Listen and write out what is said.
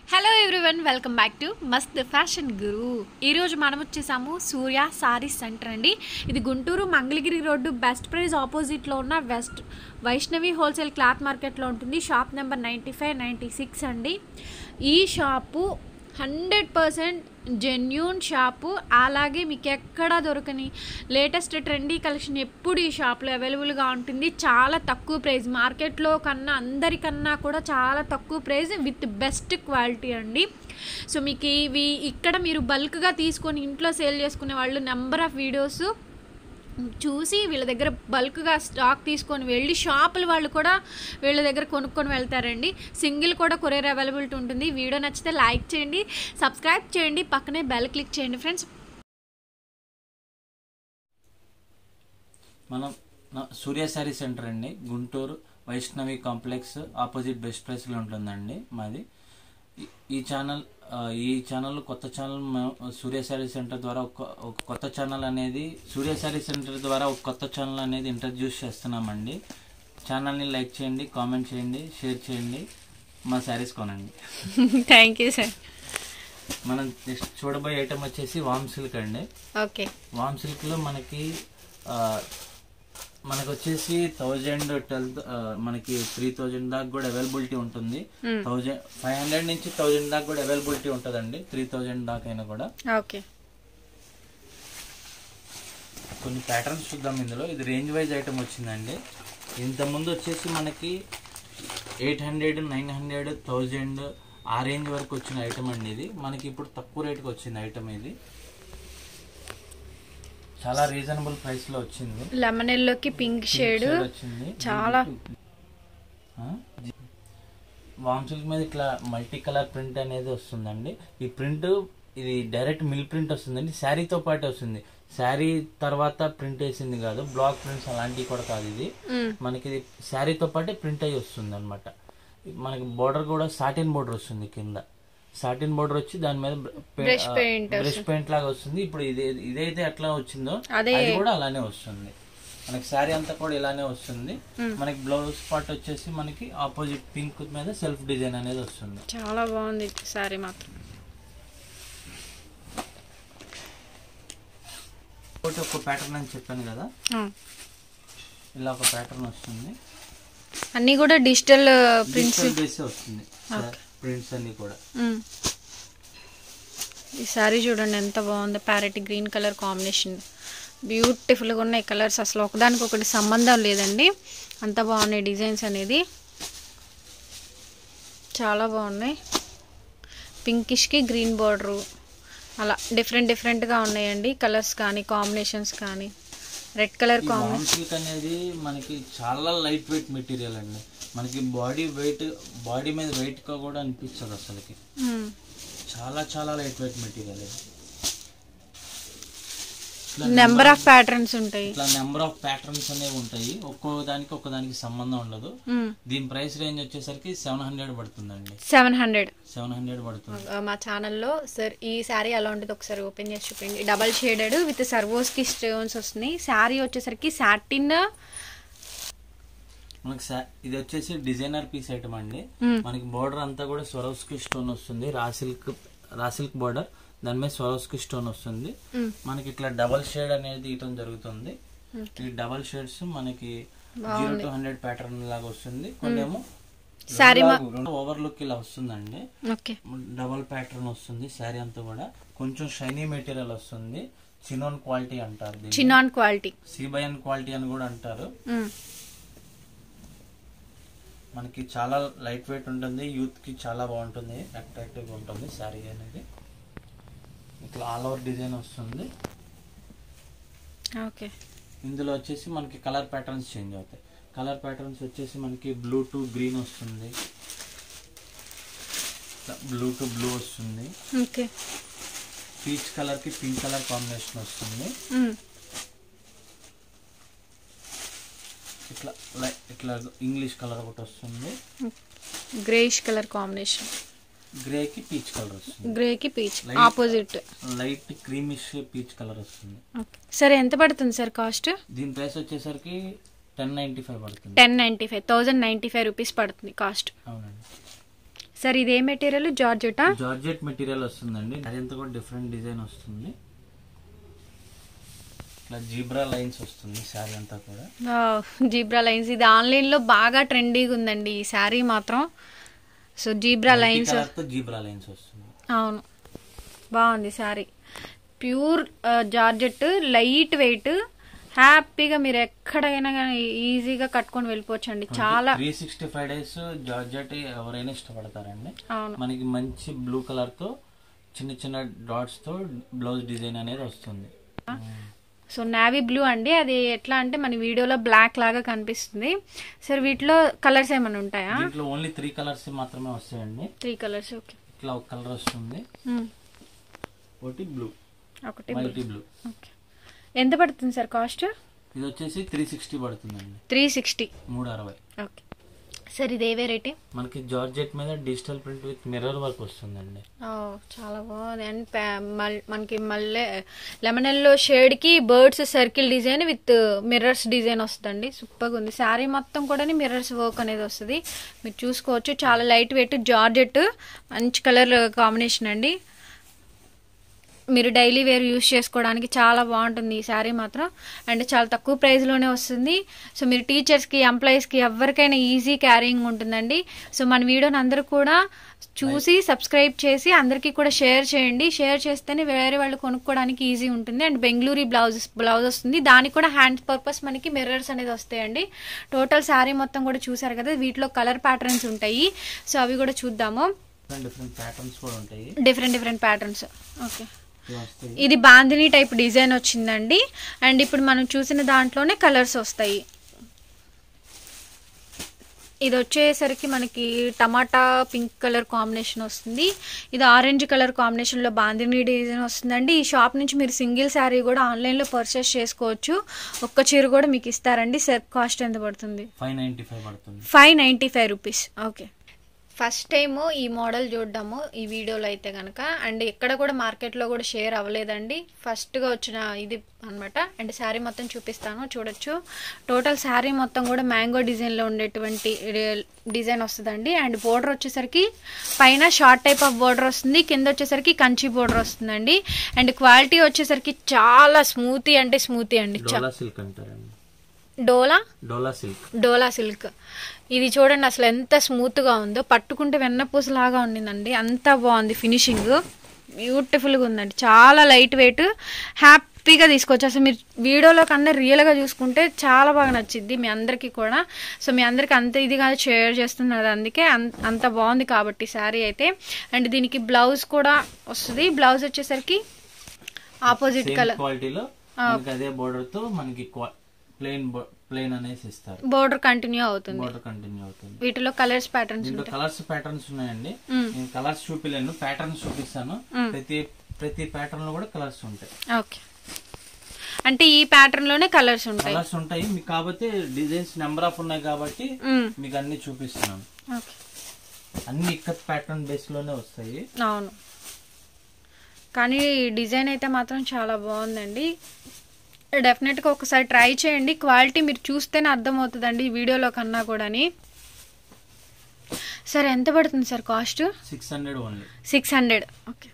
Hello everyone welcome back to Mast fashion Guru ఈరోజు మనం వచ్చేసాము సూర్య సారీ సెంటర్ అండి ఇది Guntur Mangalagiri road best price ఆపోజిట్లో ఉన్న వెస్ట్ వైష్ణవి హోల్సేల్ క్లాత్ మార్కెట్లో ఉంటుంది shop number ninety five ninety six అండి ఈ shop hundred percent genuine shop అలాగే మీకు ఎక్కడా దొరకని లేటెస్ట్ ట్రెండీ కలెక్షన్ ఎప్పుడు ఈ షాప్లో అవైలబుల్గా ఉంటుంది చాలా తక్కువ ప్రైస్ మార్కెట్లో కన్నా అందరికన్నా కూడా చాలా తక్కువ ప్రైస్ విత్ బెస్ట్ క్వాలిటీ అండి సో మీకు ఇవి ఇక్కడ మీరు బల్క్గా తీసుకొని ఇంట్లో సేల్ చేసుకునే వాళ్ళు నెంబర్ ఆఫ్ వీడియోస్ చూసి వీళ్ళ దగ్గర బల్క్గా స్టాక్ తీసుకొని వెళ్ళి షాపుల వాళ్ళు కూడా వీళ్ళ దగ్గర కొనుక్కొని వెళ్తారండి సింగిల్ కూడా కొరియర్ అవైలబిలిటీ ఉంటుంది వీడియో నచ్చితే లైక్ చేయండి సబ్స్క్రైబ్ చేయండి పక్కనే బెల్ క్లిక్ చేయండి ఫ్రెండ్స్ మనం నా- సూర్య శారీ సెంటర్ అండి Guntur Vaishnavi complex opposite best ప్రైస్లో ఉంటుందండి మాది ఈ- ఈ ఛానల్ ఆ, ఈ ఛానల్ కొత్త ఛానల్ మేము సూర్య శారీ సెంటర్ ద్వారా ఒక ఒక కొత్త ఛానల్ అనేది సూర్య శారీ సెంటర్ ద్వారా ఒక కొత్త ఛానల్ అనేది ఇంట్రడ్యూస్ చేస్తున్నామండి ఛానల్ని లైక్ చేయండి కామెంట్ చేయండి షేర్ చేయండి మా శారీస్ కొనండి థ్యాంక్ యూ సార్ మనం నెక్స్ట్ చూడబోయే ఐటమ్ వచ్చేసి వామ్ సిల్క్ అండి ఓకే వామ్ సిల్క్ లో మనకి ఆ, మనకు వచ్చేసి థౌజండ్ ట్వెల్వ్ మనకి త్రీ థౌజండ్ దాకా కూడా అవైలబిలిటీ ఉంటుంది థౌజండ్ ఫైవ్ హండ్రెడ్ నుంచి థౌజండ్ దాకా కూడా అవైలబిలిటీ ఉంటుందండి త్రీ థౌజండ్ దాకా అయినా కూడా ఓకే కొన్ని ప్యాటర్న్స్ చూద్దాం ఇందులో ఇది రేంజ్ వైజ్ ఐటమ్ వచ్చిందండి ఇంత ముందు వచ్చేసి మనకి eight hundred nine hundred thousand ఆ రేంజ్ వరకు వచ్చిన ఐటమ్ అండి ఇది మనకి ఇప్పుడు తక్కువ రేట్కి వచ్చింది ఐటమ్ ఇది చాలా రీజనబుల్ ప్రైస్ లో వచ్చింది లెమన్ ఎల్లోకి పింక్ షేడ్ షేడ్ వచ్చింది చాలా వామ్ సిల్క్ మీద ఇట్లా మల్టీ కలర్ ప్రింట్ అనేది వస్తుందండి ఈ ప్రింట్ ఇది డైరెక్ట్ మిల్ ప్రింట్ వస్తుందండి శారీతో పాటు వస్తుంది శారీ తర్వాత ప్రింట్ వేసింది కాదు బ్లాక్ ప్రింట్స్ అలాంటివి కూడా కాదు ఇది మనకి ఇది శారీతో పాటే ప్రింట్ అయ్యి వస్తుంది అనమాట మనకి బోర్డర్ కూడా సాటిన్ బోర్డర్ వస్తుంది కింద సాటిన్ బోర్డర్ వచ్చి దాని మీద Brush paint బ్రష్ పెయింట్ లాగా వస్తుంది ఇప్పుడు ఇదే ఇదైతే ఎట్లా వచ్చిందో అదే. అది కూడా అలానే వస్తుంది మనకి శారీ అంతా కూడా ఇలానే వస్తుంది మనకి బ్లౌజ్ పార్ట్ వచ్చేసి మనకి ఆపోజిట్ పింక్ మీద సెల్ఫ్ డిజైన్ అనేది వస్తుంది చాలా బాగుంది సారీ మాత్రం ఒకటి ఒక ప్యాటర్న్ అని చెప్పాను కదా ఇలా ఒక ప్యాటర్న్ వస్తుంది అన్నీ కూడా డిజిటల్ ప్రింట్స్ డిజిటల్ బేస్ వస్తుంది ప్రింట్స్ అన్ని కూడా ఈ సారీ చూడండి ఎంత బాగుందో ప్యారెట్ గ్రీన్ కలర్ కాంబినేషన్ బ్యూటిఫుల్గా ఉన్నాయి కలర్స్ అసలు ఒకదానికి ఒకటి సంబంధం లేదండి అంత బాగున్నాయి డిజైన్స్ అనేది చాలా బాగున్నాయి పింకిష్కి గ్రీన్ బార్డరు అలా డిఫరెంట్ డిఫరెంట్గా ఉన్నాయండి కలర్స్ కానీ కాంబినేషన్స్ కానీ రెడ్ కలర్ ఈ కాంబినేషన్ వామ్ సిల్క్ అనేది మనకి చాలా లైట్ వెయిట్ మెటీరియల్ అండి మనకి బాడీ వెయిట్ బాడీ మీద వెయిట్ గా కూడా అనిపించదు అసలుకి చాలా చాలా లైట్ వెయిట్ మెటీరియల్ ఇది ఇట్లా నెంబర్ ఆఫ్ ప్యాటర్న్స్ ఉంటాయి ఇట్లా నెంబర్ ఆఫ్ ప్యాటర్న్స్ అనేవి ఉంటాయి ఒక్కో దానికి ఒక్కో దానికి సంబంధం ఉండదు దీని ప్రైస్ రేంజ్ వచ్చేసరికి సెవెన్ హండ్రెడ్ పడుతుందండి సెవెన్ హండ్రెడ్ సెవెన్ హండ్రెడ్ పడుతుంది మా ఛానల్లో సార్ ఈ శారీ ఎలా ఉంటుంది ఒకసారి ఓపెన్ చేసి చూపిండి double shaded with Swarovski stones వస్తున్నాయి శారీ వచ్చేసరికి సాటిన్ మనకి సా- ఇది వచ్చేసి డిజైనర్ పీస్ ఐటమ్ అండి మనకి బోర్డర్ అంతా కూడా స్వరోస్కి స్టోన్ వస్తుంది raw silk raw silk border దాని మీద స్వరోస్కి స్టోన్ వస్తుంది మనకి ఇట్లా డబల్ షేడ్ అనేది తీయటం జరుగుతుంది ఈ డబల్ షేడ్స్ మనకి జీరో టు హండ్రెడ్ ప్యాటర్న్ లాగా వస్తుంది కొన్ని ఏమో శారీ ఓవర్ లుక్ ఇలా వస్తుందండి ఓకే డబల్ ప్యాటర్న్ వస్తుంది శారీ అంతా కూడా కొంచెం షైనీ మెటీరియల్ వస్తుంది చినోన్ క్వాలిటీ అంటారు దీన్ని చినాన్ క్వాలిటీ సీబయన్ క్వాలిటీ అని కూడా అంటారు మనకి చాలా లైట్ వెయిట్ ఉంటుంది యూత్ కి చాలా బాగుంటుంది అట్రాక్టివ్ గా ఉంటుంది శారీ అనేది ఇట్లా ఆల్ ఓవర్ డిజైన్ వస్తుంది ఓకే ఇందులో వచ్చేసి మనకి కలర్ ప్యాటర్న్స్ చేంజ్ అవుతాయి కలర్ ప్యాటర్న్స్ వచ్చేసి మనకి బ్లూ టు గ్రీన్ వస్తుంది బ్లూ టు బ్లూ వస్తుంది ఓకే పీచ్ కలర్ కి పింక్ కలర్ కాంబినేషన్ వస్తుంది ఇట్లా లై- ఇట్లా ఇంగ్లీష్ కలర్ ఒకటి వస్తుంది గ్రేష్ కలర్ కాంబినేషన్ గ్రే కి పీచ్ కలర్ వస్తుంది గ్రేకి peach Light- opposite light creamish peach colour వస్తుంది ఓకే సరే ఎంత పడుతుంది సార్ కాస్ట్ దీని ప్రైస్ వచ్చేసరికి టెన్ నైన్టీ ఫైవ్ పడుతుంది ten ninety five thousand ninety five rupees పడుతుంది కాస్ట్ అవునండి సార్ ఇదే మెటీరియల్ జార్జెటా జార్జెట్ మెటీరియల్ వస్తుందండి అదంతా కూడా డిఫరెంట్ డిజైన్ వస్తుంది ఇట్లా జీబ్రా లైన్స్ వస్తుంది శారీ అంతా కూడా జీబ్రా లైన్స్ ఇది ఆన్లైన్లో బాగా ట్రెండీగా ఉందండి ఈ శారీ మాత్రం సో జీబ్రా లైన్స్ కలర్ తో జీబ్రా లైన్స్ వస్తుంది అవును బాగుంది sari pure georgette light weight హ్యాపీగా మీరు ఎక్కడైనా కానీ ఈజీగా కట్టుకొని వెళ్ళిపోవచ్చు అండి చాలా three sixty five days georgette ఎవరైనా ఇష్టపడతారండి అవును మనకి మంచి బ్లూ కలర్ తో చిన్న చిన్న డాట్స్ తో బ్లౌజ్ డిజైన్ అనేది వస్తుంది సో నావీ బ్లూ అండి అది ఎట్లా అంటే మన వీడియోలో బ్లాక్ లాగా కనిపిస్తుంది సరే వీటిలో కలర్స్ ఏమైనా ఉంటాయా దీంట్లో ఓన్లీ త్రీ కలర్స్ మాత్రమే వస్తాయండి త్రీ కలర్స్ ఓకే ఇట్లా ఒక కలర్ వస్తుంది ఒకటి బ్లూ ఒకటి మల్టీ బ్లూ ఓకే ఎంత పడుతుంది సార్ కాస్ట్ ఇది వచ్చేసి త్రీ సిక్స్టీ పడుతుందండి త్రీ సిక్స్టీ మూడు అరవై ఓకే సార్ ఇది ఏ వెరైటీ మనకి జార్జెట్ మీద digital print with mirror work వస్తుందండి ఓ చాలా బాగుంది అండ్ పా- మల్- మనకి మళ్ళీ లెమన్ ఎల్లో షేడ్కి birds circle design with mirrors design వస్తుందండి సూపర్గా ఉంది శారీ మొత్తం కూడా మిర్రర్స్ వర్క్ అనేది వస్తుంది మీరు చూసుకోవచ్చు చాలా లైట్ వెయిట్ జార్జెట్ మంచి కలర్ కాంబినేషన్ అండి మీరు డైలీ వేర్ యూస్ చేసుకోవడానికి చాలా బాగుంటుంది ఈ శారీ మాత్రం అండ్ చాలా తక్కువ ప్రైస్లోనే వస్తుంది సో మీరు టీచర్స్కి ఎంప్లాయీస్కి ఎవరికైనా ఈజీ క్యారింగ్ ఉంటుందండి సో మన వీడియోని అందరూ కూడా చూసి సబ్స్క్రైబ్ చేసి అందరికీ కూడా షేర్ చేయండి షేర్ చేస్తేనే వేరే వాళ్ళు కొనుక్కోవడానికి ఈజీ ఉంటుంది అండ్ బెంగళూరు బ్లౌజ్ బ్లౌజ్ వస్తుంది దానికి కూడా హ్యాండ్ పర్పస్ మనకి మిర్రర్స్ అనేది వస్తాయండి టోటల్ శారీ మొత్తం కూడా చూసారు కదా వీటిలో కలర్ ప్యాటర్న్స్ ఉంటాయి సో అవి కూడా చూద్దాము డిఫరెంట్ డిఫరెంట్ ప్యాటర్న్స్ కూడా ఉంటాయి డిఫరెంట్ డిఫరెంట్ ప్యాటర్న్స్ ఓకే ఇవి వస్తాయి ఇది బాందిని టైప్ డిజైన్ వచ్చిందండి అండ్ ఇప్పుడు మనం చూసిన దాంట్లోనే కలర్స్ వస్తాయి ఇది వచ్చేసరికి మనకి టమాటా పింక్ కలర్ కాంబినేషన్ వస్తుంది ఇది ఆరెంజ్ కలర్ కాంబినేషన్లో బాందిని డిజైన్ వస్తుందండి ఈ షాప్ నుంచి మీరు సింగిల్ శారీ కూడా ఆన్లైన్లో పర్చేస్ చేసుకోవచ్చు ఒక్క చీర కూడా మీకు ఇస్తారండి సెర్క్ కాస్ట్ ఎంత పడుతుంది ఫైవ్ నైన్టీ ఫైవ్ పడుతుంది five ninety five rupees okay first time ఈ మోడల్ చూడ్డాము ఈ వీడియోలో అయితే కనుక అండ్ ఎక్కడ కూడా మార్కెట్లో కూడా షేర్ అవ్వలేదండి ఫస్ట్గా వచ్చిన ఇది అనమాట అండ్ శారీ మొత్తం చూపిస్తాను చూడొచ్చు టోటల్ శారీ మొత్తం కూడా మ్యాంగో డిజైన్లో ఉండేటువంటి డిజైన్ వస్తుందండి అండ్ బోర్డర్ వచ్చేసరికి పైన షార్ట్ టైప్ ఆఫ్ బోర్డర్ వస్తుంది కింద వచ్చేసరికి కంచి బోర్డర్ వస్తుందండి అండ్ క్వాలిటీ వచ్చేసరికి చాలా స్మూతీ అంటే స్మూతీ అండి చా- డోలా సిల్క్ అంటారండి డోలా డోలా సిల్క్ డోలా సిల్క్ ఇది చూడండి అసలు ఎంత స్మూత్గా ఉందో పట్టుకుంటే వెన్నపూసలాగా ఉండిందండి అంత బాగుంది ఫినిషింగ్ బ్యూటిఫుల్గా ఉందండి చాలా లైట్ వెయిట్ హ్యాపీగా తీసుకోవచ్చు అసలు మీరు వీడియోలో కన్నా రియల్గా చూసుకుంటే చాలా బాగా నచ్చింది మీ అందరికీ కూడా సో మీ అందరికీ అంత ఇదిగా షేర్ చేస్తున్నారు అందుకే అన్- అంత బాగుంది కాబట్టి శారీ అయితే అండ్ దీనికి బ్లౌజ్ కూడా వస్తుంది బ్లౌజ్ వచ్చేసరికి ఆపోజిట్ సేమ్ కలర్ క్వాలిటీలో మనకి అదే బోర్డర్ తో మనకి ప్లెయిన్ ప్లెయిన్ అనేసి ఇస్తారు బోర్డర్ కంటిన్యూ అవుతుంది బోర్డర్ కంటిన్యూ అవుతుంది వీటిలో కలర్స్ ప్యాటర్న్స్ దీంట్లో కలర్స్ ప్యాటర్న్స్ ఉన్నాయండి నేను కలర్స్ చూపిలేను ప్యాటర్న్స్ చూపిస్తాను ప్రతి ప్రతి ప్యాటర్న్ లో కూడా కలర్స్ ఉంటాయి ఓకే అంటే ఈ ప్యాటర్న్ లోనే కలర్స్ ఉంటాయి కలర్స్ ఉంటాయి మీకు కాబట్టి డిజైన్స్ నెంబర్ ఆఫ్ ఉన్నాయి కాబట్టి మ్మ్. మీకు అన్ని చూపిస్తున్నాను ఓకే అన్ని ఇక్కత్ ప్యాటర్న్ బేస్ లోనే వస్తాయి అవును కానీ డిజైన్ అయితే మాత్రం చాలా బాగుందండి డెఫినెట్గా ఒకసారి ట్రై చేయండి క్వాలిటీ మీరు చూస్తేనే అర్థమవుతుందండి ఈ వీడియోలో కన్నా కూడాని సార్ ఎంత పడుతుంది sir cost six hundred only six hundred okay